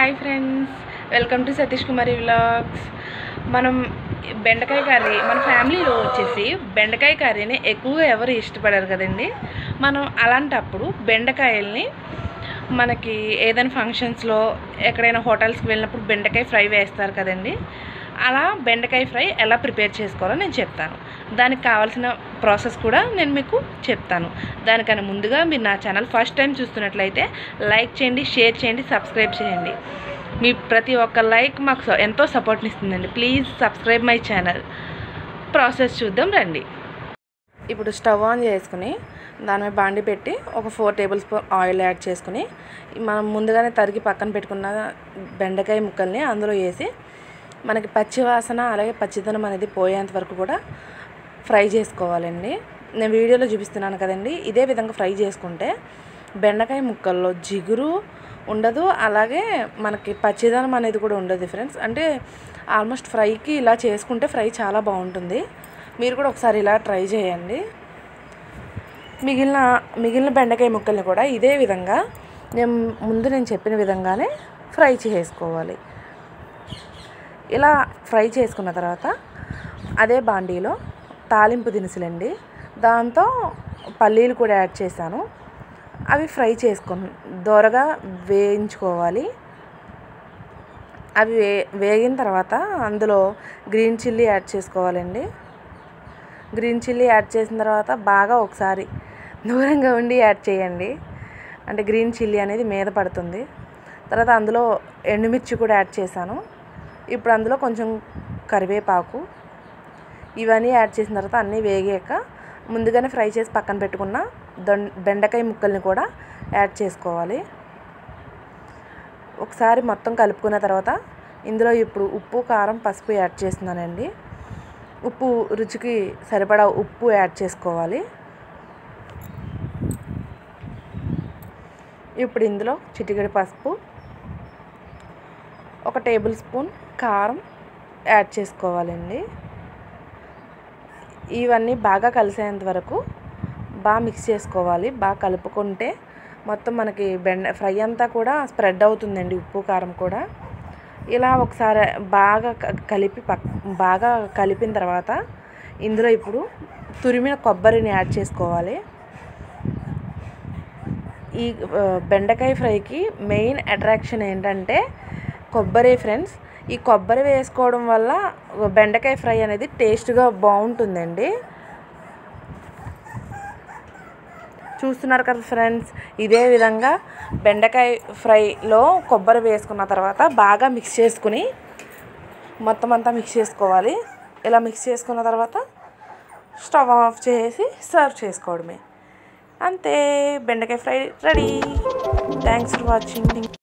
hi friends welcome to Satish Kumari vlogs మనం బెండకాయ curry మన ఫ్యామిలీలో వచ్చేసి బెండకాయ కర్రీని ఎక్కువగా ఎవరు ఇష్టపడరు కదండి మనం అలాంటప్పుడు బెండకాయల్ని మనకి ఏదైనా ఫంక్షన్స్లో ఎక్కడైనా హోటల్స్కి వెళ్ళినప్పుడు బెండకాయ ఫ్రై వేస్తారు కదండి అలా బెండకాయ ఫ్రై ఎలా ప్రిపేర్ చేసుకోవాలో నేను చెప్తాను దానికి కావాల్సిన ప్రాసెస్ కూడా నేను మీకు చెప్తాను దానికన్నా ముందుగా మీరు నా ఛానల్ ఫస్ట్ టైం చూస్తున్నట్లయితే లైక్ చేయండి షేర్ చేయండి సబ్స్క్రైబ్ చేయండి మీ ప్రతి ఒక్క లైక్ మాకు స- ఎంతో సపోర్ట్ని ఇస్తుందండి please subscribe my channel process చూద్దాం రండి ఇప్పుడు స్టవ్ ఆన్ చేసుకుని దాని మీద బాండి పెట్టి ఒక four tablespoon oil add చేసుకుని మనం ముందుగానే తరిగి పక్కన పెట్టుకున్న బెండకాయ ముక్కల్ని అందులో వేసి మనకి పచ్చి వాసన అలాగే పచ్చిదనం అనేది పోయేంత వరకు కూడా ఫ్రై చేసుకోవాలండి నేను వీడియోలో చూపిస్తున్నాను కదండి ఇదే విధంగా ఫ్రై చేసుకుంటే బెండకాయ ముక్కల్లో జిగురు ఉండదు అలాగే మనకి పచ్చిదనం అనేది కూడా ఉండదు ఫ్రెండ్స్ అంటే ఆల్మోస్ట్ ఫ్రైకి ఇలా చేసుకుంటే ఫ్రై చాలా బాగుంటుంది మీరు కూడా ఒకసారి ఇలా ట్రై చేయండి మిగిలిన మిగిలిన బెండకాయ ముక్కల్ని కూడా ఇదే విధంగా నేను ముందు నేను చెప్పిన విధంగానే ఫ్రై చేసుకోవాలి ఇలా ఫ్రై చేసుకున్న తర్వాత అదే బాండీలో తాలింపు దినుసులండి దాంతో పల్లీలు కూడా యాడ్ చేశాను అవి ఫ్రై చేసుకొని దోరగా వేయించుకోవాలి అవి వే వేగిన తర్వాత అందులో గ్రీన్ చిల్లీ యాడ్ చేసుకోవాలండి గ్రీన్ చిల్లీ యాడ్ చేసిన తర్వాత బాగా ఒకసారి దూరంగా ఉండి యాడ్ చేయండి అంటే గ్రీన్ చిల్లీ అనేది మీద పడుతుంది తర్వాత అందులో ఎండుమిర్చి కూడా యాడ్ చేశాను ఇప్పుడు అందులో కొంచెం కరివేపాకు ఇవన్నీ యాడ్ చేసిన తర్వాత అన్నీ వేగాక ముందుగానే ఫ్రై చేసి పక్కన పెట్టుకున్న దొం బెండకాయ ముక్కల్ని కూడా యాడ్ చేసుకోవాలి ఒకసారి మొత్తం కలుపుకున్న తర్వాత ఇందులో ఇప్పుడు ఉప్పు కారం పసుపు యాడ్ చేస్తున్నానండి ఉప్పు రుచికి సరిపడా ఉప్పు యాడ్ చేసుకోవాలి ఇప్పుడు ఇందులో చిటికెడు పసుపు ఒక టేబుల్ స్పూన్ కారం యాడ్ చేసుకోవాలండి ఇవన్నీ బాగా కలిసేంత వరకు బాగా మిక్స్ చేసుకోవాలి బాగా కలుపుకుంటే మొత్తం మనకి బెండ ఫ్రై అంతా కూడా స్ప్రెడ్ అవుతుందండి ఉప్పు కారం కూడా ఇలా ఒకసారి బాగా క- కలిపి పక్ బాగా కలిపిన తర్వాత ఇందులో ఇప్పుడు తురిమిన కొబ్బరిని యాడ్ చేసుకోవాలి ఈ ఆ, బెండకాయ ఫ్రైకి మెయిన్ అట్రాక్షన్ ఏంటంటే కొబ్బరి ఫ్రెండ్స్ ఈ కొబ్బరి వేసుకోవడం వల్ల బెండకాయ ఫ్రై అనేది టేస్ట్గా బాగుంటుందండి చూస్తున్నారు కదా ఫ్రెండ్స్ ఇదే విధంగా బెండకాయ ఫ్రైలో కొబ్బరి వేసుకున్న తర్వాత బాగా మిక్స్ చేసుకుని మొత్తం అంతా మిక్స్ చేసుకోవాలి ఇలా మిక్స్ చేసుకున్న తర్వాత స్టవ్ ఆఫ్ చేసి సర్వ్ చేసుకోవడమే అంతే బెండకాయ fry ready thanks for watching